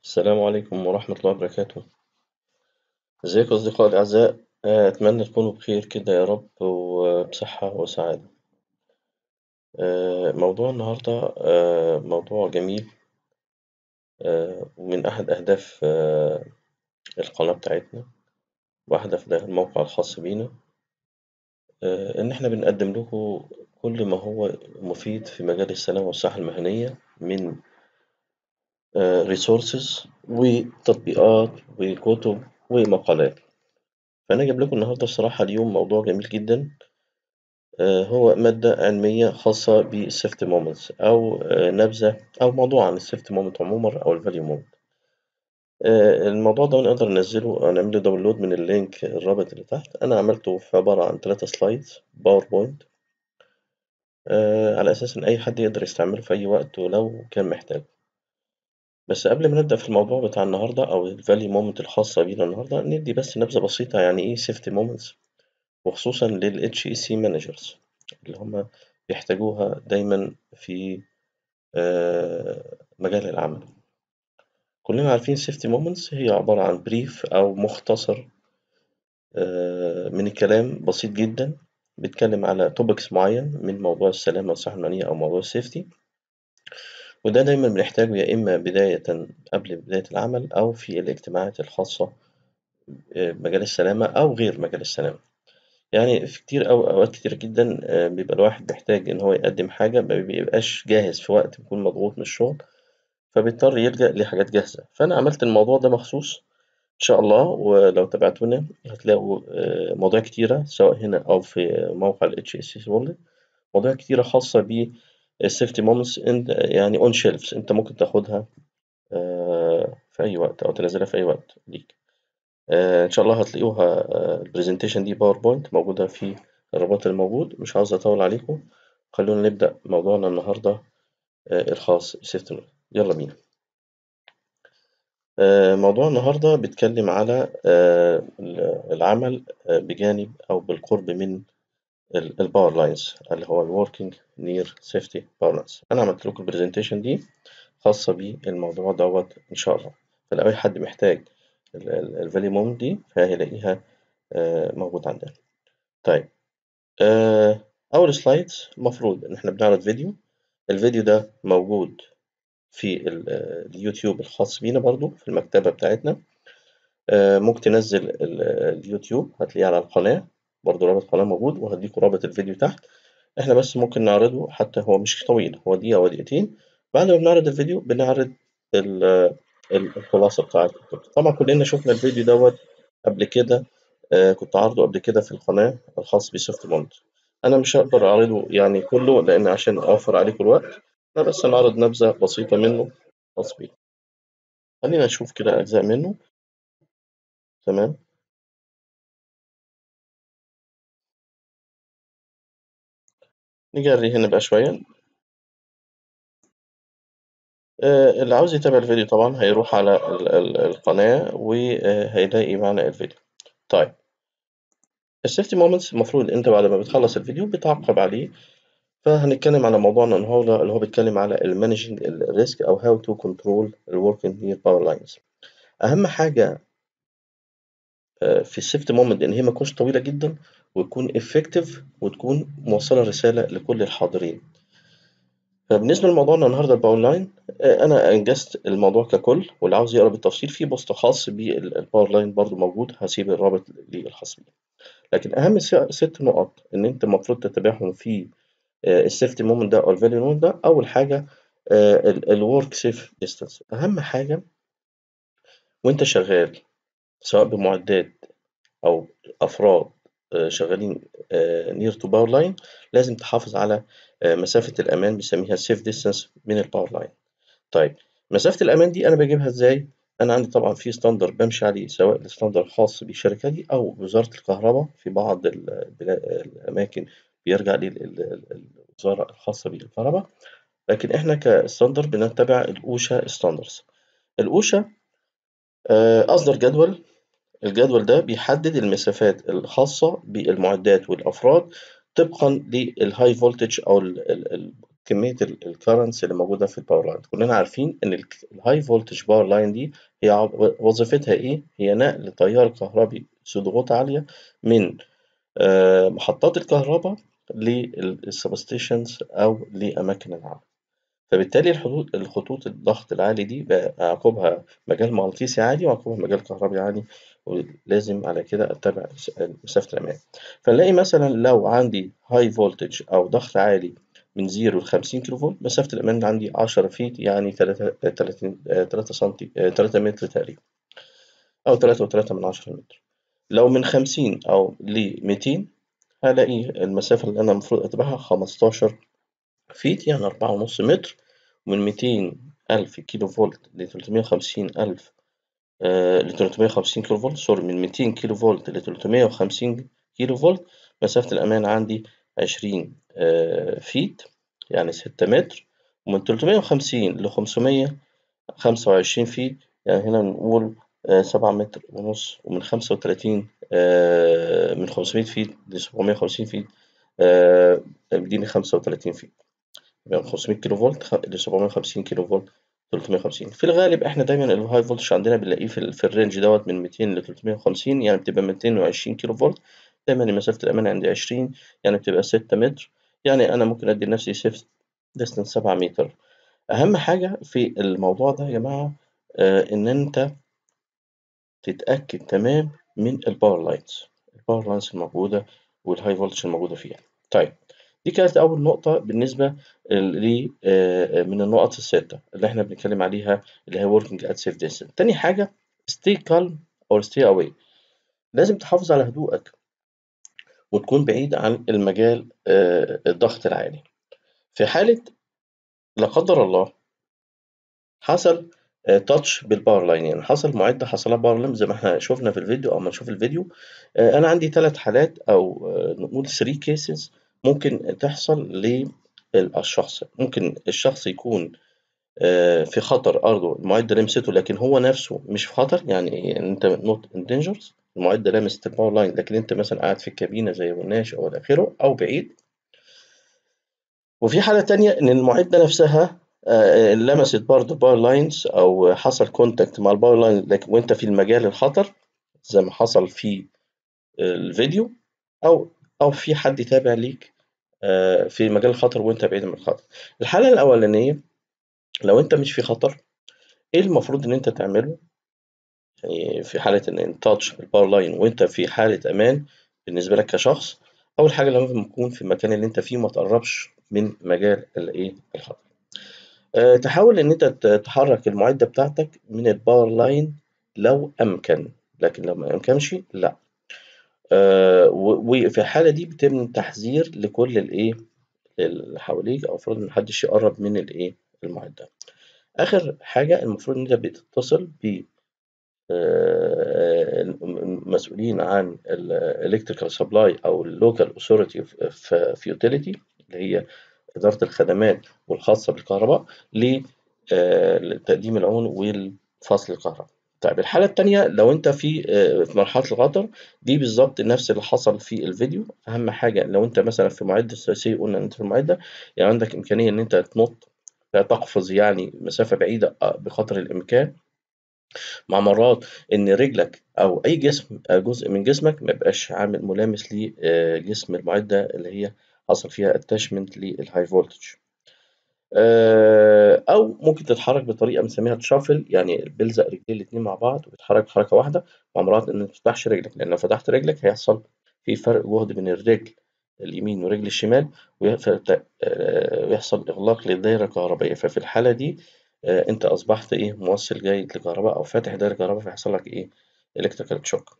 السلام عليكم ورحمة الله وبركاته، إزيكم أصدقائي الأعزاء، أتمنى تكونوا بخير كده يا رب وبصحة وسعادة، موضوع النهاردة موضوع جميل ومن أحد أهداف القناة بتاعتنا وأهداف الموقع الخاص بينا إن إحنا بنقدم لكم كل ما هو مفيد في مجال السلامة والصحة المهنية من resources وتطبيقات وكتب ومقالات، فأنا جايب لكم النهاردة الصراحة اليوم موضوع جميل جدًا هو مادة علمية خاصة بالsafety moments أو نبذة أو موضوع عن الsafety moment عمومًا أو الvalue moment الموضوع ده نقدر ننزله نعمل له داونلود من اللينك الرابط اللي تحت، أنا عملته في عبارة عن تلاتة slides باوربوينت على أساس إن أي حد يقدر يستعمله في أي وقت ولو كان محتاجه. بس قبل ما نبدأ في الموضوع بتاع النهاردة أو الvalue moment الخاصة بينا النهاردة ندي بس نبذة بسيطة يعني إيه safety moments وخصوصًا لل HEC managers اللي هم بيحتاجوها دايمًا في مجال العمل. كلنا عارفين safety moments هي عبارة عن brief أو مختصر من الكلام بسيط جدًا بيتكلم على topics معين من موضوع السلامة والصحة المهنية أو موضوع الsafety وده دايمًا بنحتاجه يا إما بداية قبل بداية العمل أو في الاجتماعات الخاصة بمجال السلامة أو غير مجال السلامة. يعني في كتير أوي أوقات كتيرة جدًا بيبقى الواحد محتاج إن هو يقدم حاجة ما بيبقاش جاهز في وقت بيكون مضغوط من الشغل فبيضطر يلجأ لحاجات جاهزة، فأنا عملت الموضوع ده مخصوص إن شاء الله ولو تابعتونا هتلاقوا مواضيع كتيرة سواء هنا أو في موقع الHEC world مواضيع كتيرة خاصة بالsafety moments يعني on shelves أنت ممكن تاخدها في أي وقت أو تنزلها في أي وقت ليك. إن شاء الله هتلاقوها البرزنتيشن دي باوربوينت موجودة في الرابط الموجود مش عاوز أطول عليكم خلونا نبدأ موضوعنا النهاردة الخاص بsafety moment يلا بينا. موضوع النهاردة بيتكلم على العمل بجانب أو بالقرب من الباور لاينز اللي هو الworking near safety power lines أنا عملت لكم البرزنتيشن دي خاصة بالموضوع دوت إن شاء الله فلو أي حد محتاج الفاليو مومنت دي فهيلاقيها موجود عندنا. طيب أول سلايدز المفروض إن إحنا بنعرض فيديو الفيديو ده موجود في اليوتيوب الخاص بينا برضو في المكتبة بتاعتنا ممكن تنزل اليوتيوب هتلاقيه على القناة برضو رابط القناة موجود وهديكوا رابط الفيديو تحت إحنا بس ممكن نعرضه حتى هو مش طويل هو دقيقة أو دقيقتين بعد ما بنعرض الفيديو بنعرض الخلاصة بتاعته طبعا كلنا شفنا الفيديو دوت قبل كده كنت عارضه قبل كده في القناة الخاص بسوفت موند أنا مش هقدر أعرضه يعني كله لأن عشان أوفر عليكم الوقت أنا بس هنعرض نبذة بسيطة منه خاص بيه خلينا نشوف كده أجزاء منه تمام نجري هنا بقى شوية اللي عاوز يتابع الفيديو طبعا هيروح على القناة وهيلاقي معنا الفيديو طيب السيفتي مومنتس المفروض انت بعد ما بتخلص الفيديو بتعقب عليه فهنتكلم على موضوعنا النهارده اللي هو بيتكلم على المانجنج الريسك او هاو تو كنترول الوركينج نير باور لاينز اهم حاجه في السيفتي مومنت ان هي ما تكونش طويله جدا وتكون افكتيف وتكون موصله رساله لكل الحاضرين فبالنسبه لموضوعنا النهارده الباور لاين انا انجزت الموضوع ككل واللي عاوز يقرا بالتفصيل في بوست خاص بالباور لاين برضو موجود هسيب الرابط للخاص بيه لكن اهم ست نقط ان انت المفروض تتابعهم في السيفتي مومنت ده او الفاليو مومنت ده اول حاجه الورك سيف ديستانس اهم حاجه وانت شغال سواء بمعدات او افراد شغالين نير تو باور لاين لازم تحافظ على مسافه الامان بنسميها سيف ديستانس من الباور لاين طيب مسافه الامان دي انا بجيبها ازاي انا عندي طبعا في ستاندر بمشي عليه سواء الستاندر الخاص بالشركه دي او وزاره الكهرباء في بعض الاماكن بيرجع للوزاره الخاصه بالكهرباء لكن احنا كستاندر بنتبع الاوشا ستاندرز الاوشا اصدر جدول الجدول ده بيحدد المسافات الخاصه بالمعدات والافراد طبقا للهاي فولتج او كمية الكرنتس اللي موجودة في الباور لاين كلنا عارفين إن الهاي فولتج باور لاين دي هي وظيفتها إيه؟ هي نقل تيار كهربي ذو ضغوط عالية من محطات الكهرباء للسبستيشنز أو لأماكن العمل فبالتالي الخطوط الخطوط الضغط العالي دي بقى عقبها مجال مغناطيسي عالي وعقبها مجال كهربي عالي ولازم على كده أتبع مسافة الأمان فنلاقي مثلا لو عندي هاي فولتج أو ضغط عالي من 0 ل 50 كيلو فولت مسافة الأمان عندي 10 فيت يعني 3 30 3 سنتي 3 متر تقريبا أو 3.3 من 10 متر لو من 50 أو ل 200 هلاقي المسافة اللي أنا المفروض أتبعها 15 فيت يعني أربعة ونص متر ومن ميتين ألف كيلو فولت لتلتمية وخمسين ألف لتلتمية وخمسين كيلو فولت سوري من ميتين كيلو فولت لتلتمية وخمسين كيلو فولت مسافة الأمان عندي عشرين فيت يعني ستة متر ومن تلتمية وخمسين لخمسمية خمسة وعشرين فيت يعني هنا نقول سبعة متر ونص ومن خمسة وتلاتين من خمسمية فيت لسبعمية وخمسين فيت بيديني خمسة وتلاتين فيت يبقى من 500 كيلو فولت ل 750 كيلو فولت 350 في الغالب احنا دايما الهاي فولتج عندنا بنلاقيه في, في الرينج دوت من 200 ل 350 يعني بتبقى 220 كيلو فولت دايما مسافة الأمان عندي 20 يعني بتبقى 6 متر يعني أنا ممكن أدي لنفسي سيف ديستنس 7 متر أهم حاجة في الموضوع ده يا جماعة آه إن أنت تتأكد تمام من الباور لاينز الباور لاينز الموجودة والهاي فولتج الموجودة فيها طيب دي كانت أول نقطة بالنسبة ل من النقط الستة اللي إحنا بنتكلم عليها اللي هي working at safe distance. تاني حاجة stay calm or stay away. لازم تحافظ على هدوءك وتكون بعيد عن المجال الضغط العالي. في حالة لا قدر الله حصل تاتش بالباور لاين يعني حصل معدة حصلها باور لاين زي ما احنا شفنا في الفيديو أو ما نشوف الفيديو أنا عندي ثلاث حالات أو نقول 3 كيسز ممكن تحصل للشخص ممكن الشخص يكون في خطر أرضه المعدة لمسته لكن هو نفسه مش في خطر يعني أنت نوت ان دينجرز المعدة لمست الباور لاين لكن أنت مثلا قاعد في الكابينة زي ما قلناش أو إلى آخره أو بعيد وفي حالة تانية إن المعدة نفسها لمست برضه باور لاينز أو حصل كونتاكت مع الباور لاين وأنت في المجال الخطر زي ما حصل في الفيديو أو أو في حد تابع ليك في مجال الخطر وأنت بعيد من الخطر. الحالة الأولانية لو أنت مش في خطر إيه المفروض إن أنت تعمله؟ يعني في حالة إن أنت تاتش بالباور لاين وأنت في حالة أمان بالنسبة لك كشخص أول حاجة لازم تكون في المكان اللي أنت فيه ما تقربش من مجال الإيه الخطر. أه تحاول إن أنت تحرك المعدة بتاعتك من الباور لاين لو أمكن لكن لو ما أمكنش لأ. أه وفي الحالة دي بيتم تحذير لكل الإيه اللي حواليك أو المفروض إن محدش يقرب من الإيه المعدة. آخر حاجة المفروض إن أنت بتتصل ب المسؤولين عن الإلكتريكال سبلاي أو اللوكال أوثوريتي في يوتيليتي اللي هي إدارة الخدمات والخاصة بالكهرباء لتقديم العون والفصل الكهرباء. طيب الحالة التانية لو أنت في في مرحلة الخطر دي بالظبط نفس اللي حصل في الفيديو أهم حاجة لو أنت مثلا في معدة سي قلنا أنت في المعدة يعني عندك إمكانية إن أنت تنط تقفز يعني مسافة بعيدة بقدر الإمكان مع مرات إن رجلك أو أي جسم جزء من جسمك ما يبقاش عامل ملامس لجسم المعدة اللي هي حصل فيها اتاشمنت للهاي فولتج. أو ممكن تتحرك بطريقة بنسميها تشافل يعني بلزق رجلين الاتنين مع بعض وبتتحرك حركة واحدة مع مرات إن ما تفتحش رجلك لأن لو فتحت رجلك هيحصل في فرق جهد بين الرجل اليمين والرجل الشمال ويحصل إغلاق للدايرة الكهربائية ففي الحالة دي أنت أصبحت إيه موصل جيد للكهرباء أو فاتح دايرة كهرباء فيحصل لك إيه إلكتريكال شوك.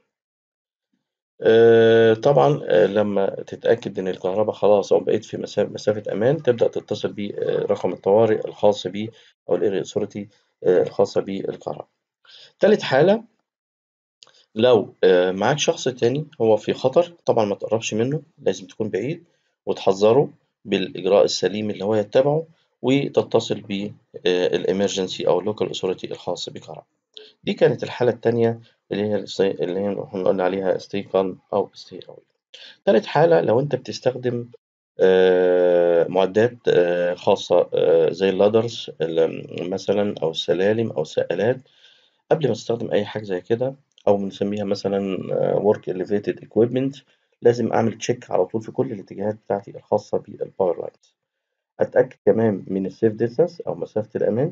طبعا لما تتأكد إن الكهرباء خلاص أو بقيت في مسافة أمان تبدأ تتصل برقم الطوارئ الخاص بيه أو الإيريا أوثوريتي الخاصة بالكهرباء. تالت حالة لو معاك شخص تاني هو في خطر طبعا ما تقربش منه لازم تكون بعيد وتحذره بالإجراء السليم اللي هو يتبعه وتتصل بالإمرجنسي أو اللوكال أوثوريتي الخاص بالكهرباء. دي كانت الحالة التانية اللي هي اللي هي احنا قلنا عليها stay calm أو stay away. تالت حالة لو أنت بتستخدم آه، معدات آه، خاصة آه، زي اللادرز مثلا أو السلالم أو السائلات قبل ما تستخدم أي حاجة زي كده أو بنسميها مثلا work elevated equipment لازم أعمل تشيك على طول في كل الاتجاهات بتاعتي الخاصة بالباور لاينز أتأكد كمان من السيف ديستانس أو مسافة الأمان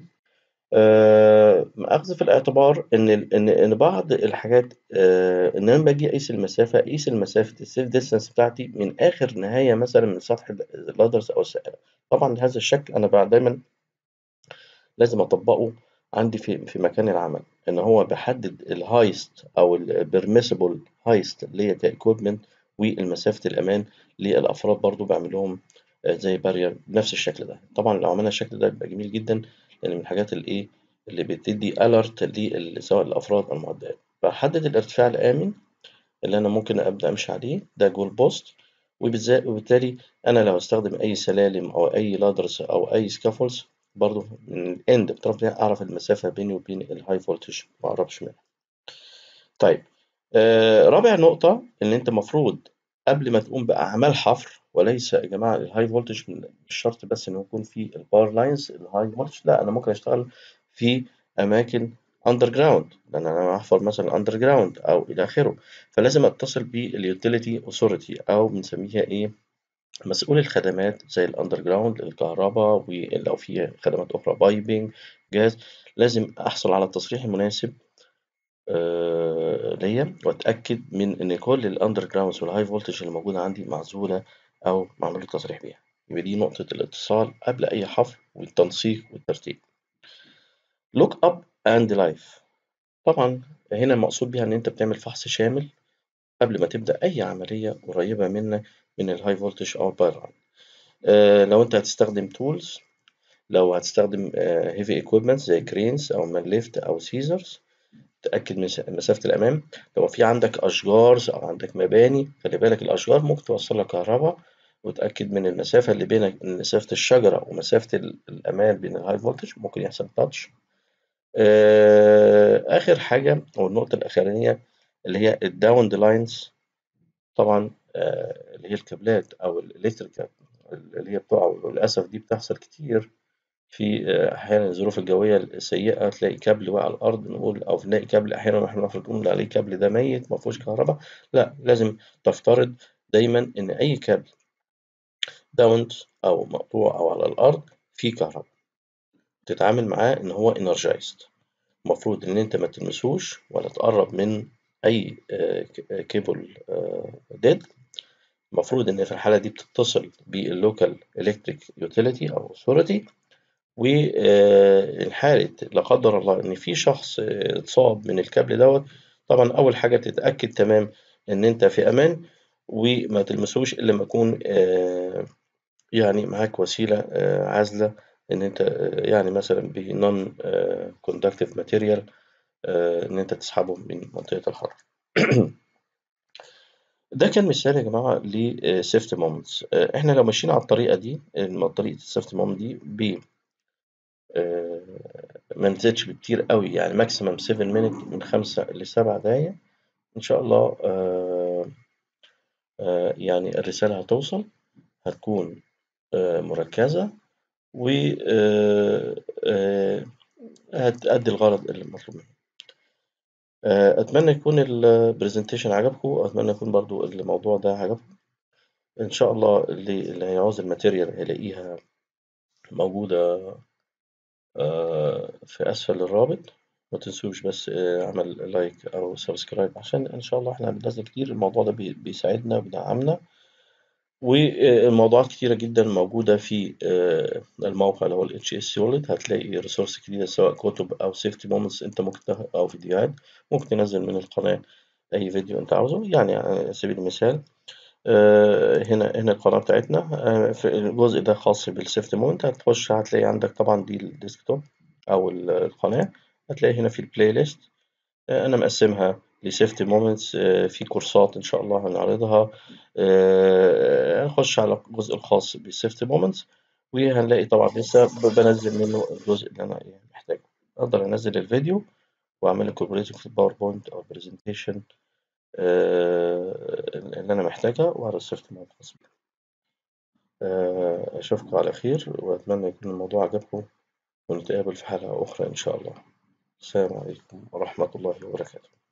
آه، أخذ في الاعتبار إن إن إن بعض الحاجات آه، إن أنا باجي أقيس المسافة أقيس المسافة السيف ديستانس بتاعتي من آخر نهاية مثلا من سطح اللادرز أو السائلة طبعا هذا الشكل أنا بقى دايما لازم أطبقه عندي في في مكان العمل إن هو بحدد الهايست أو البرميسبل هايست اللي هي كإكويبمنت والمسافة الأمان للأفراد برضو بعمل لهم آه، زي بارير بنفس الشكل ده طبعا لو عملنا الشكل ده يبقى جميل جدا لأن من الحاجات الإيه اللي بتدي ألرت سواء الأفراد أو المعدات بحدد الارتفاع الآمن اللي أنا ممكن أبدأ أمشي عليه ده جول بوست وبالتالي أنا لو هستخدم أي سلالم أو أي لادرز أو أي سكافولز برضو من الإند بطرف أعرف المسافة بيني وبين الهاي فولتج ما أقربش منها. طيب آه رابع نقطة إن أنت المفروض قبل ما تقوم بأعمال حفر وليس يا جماعة الهاي فولتج مش شرط بس إنه يكون في الباور لاينز الهاي فولتج لا أنا ممكن أشتغل في أماكن أندر جراوند لأن أنا هحفر مثلا أندر جراوند أو إلى آخره فلازم أتصل باليوتيليتي أوثوريتي أو بنسميها إيه مسؤول الخدمات زي الأندر جراوند الكهرباء ولو في خدمات أخرى بايبنج جاز لازم أحصل على التصريح المناسب آه، ليا وأتأكد من إن كل الأندر جراوندز والهاي فولتج اللي موجودة عندي معزولة أو معمول تصريح بيها يبقى دي نقطة الاتصال قبل أي حفر والتنسيق والترتيب لوك أب أند لايف طبعا هنا المقصود بيها إن أنت بتعمل فحص شامل قبل ما تبدأ أي عملية قريبة منك من الهاي فولتج أو الباير آه لو أنت هتستخدم تولز لو هتستخدم هيفي آه ايكويبمنت زي كرينز أو مان ليفت أو سيزرز تأكد من مسافة الأمام لو في عندك أشجار أو عندك مباني خلي بالك الأشجار ممكن توصل لك كهرباء وتأكد من المسافة اللي بينك من مسافة الشجرة ومسافة الأمان بين الهاي فولتج ممكن يحصل تاتش آه، آخر حاجة أو النقطة الأخرانية اللي هي الداوند لاينز طبعا آه، اللي هي الكابلات أو الإلكتريكال اللي هي بتقع وللأسف دي بتحصل كتير في آه، أحيانا الظروف الجوية السيئة تلاقي كابل واقع على الأرض نقول أو نلاقي كابل أحيانا واحنا المفروض نقول عليه كابل ده ميت ما فيهوش كهرباء لا لازم تفترض دايما إن أي كابل داونت أو مقطوع أو على الأرض فيه كهرباء تتعامل معاه إن هو انرجايزد المفروض إن أنت ما تلمسوش ولا تقرب من أي كيبل ديد المفروض إن في الحالة دي بتتصل باللوكال إلكتريك يوتيليتي أو أثوريتي والحالة لا قدر الله إن في شخص اتصاب من الكابل دوت طبعا أول حاجة تتأكد تمام إن أنت في أمان وما تلمسوش إلا لما يكون يعني معاك وسيلة عازلة إن أنت يعني مثلا بنون كوندكتيف ماتيريال إن أنت تسحبه من منطقة الحرب. ده كان مثال يا جماعة لسيفتي مومنتس إحنا لو ماشيين على الطريقة دي طريقة السيفتي مومنت دي ب ما نزيدش بكتير قوي يعني ماكسيمم 7 مينت من خمسة لسبع دقايق إن شاء الله يعني الرسالة هتوصل هتكون مركزة و هتأدي الغرض اللي مطلوب منها. أتمنى يكون البرزنتيشن عجبكم وأتمنى يكون برضو الموضوع ده عجبكم إن شاء الله اللي, اللي هيعوز الماتيريال هيلاقيها موجودة في أسفل الرابط ما تنسوش بس عمل لايك أو سبسكرايب عشان إن شاء الله إحنا بننزل كتير الموضوع ده بيساعدنا وبيدعمنا والموضوعات كتيرة جدا موجودة في الموقع اللي هو ال HS Solid هتلاقي ريسورس جديدة سواء كتب أو سيفتي مومنتس أنت ممكن تاخد أو فيديوهات ممكن تنزل من القناة أي فيديو أنت عاوزه يعني على سبيل المثال هنا هنا القناة بتاعتنا في الجزء ده خاص بالسيفتي مومنت هتخش هتلاقي عندك طبعا دي الديسكتوب أو القناة هتلاقي هنا في البلاي ليست أنا مقسمها لسيفتي مومنتس في كورسات إن شاء الله هنعرضها هنخش على الجزء الخاص بالسيفتي مومنتس وهنلاقي طبعا لسه بنزل منه الجزء اللي أنا محتاجه أقدر أنزل الفيديو وأعمل كوبريتنج في الباوربوينت أو البرزنتيشن اللي أنا محتاجها وعلى السيفتي مومنت آه، أشوفكم على خير وأتمنى يكون الموضوع عجبكم ونتقابل في حلقة أخرى إن شاء الله السلام عليكم ورحمة الله وبركاته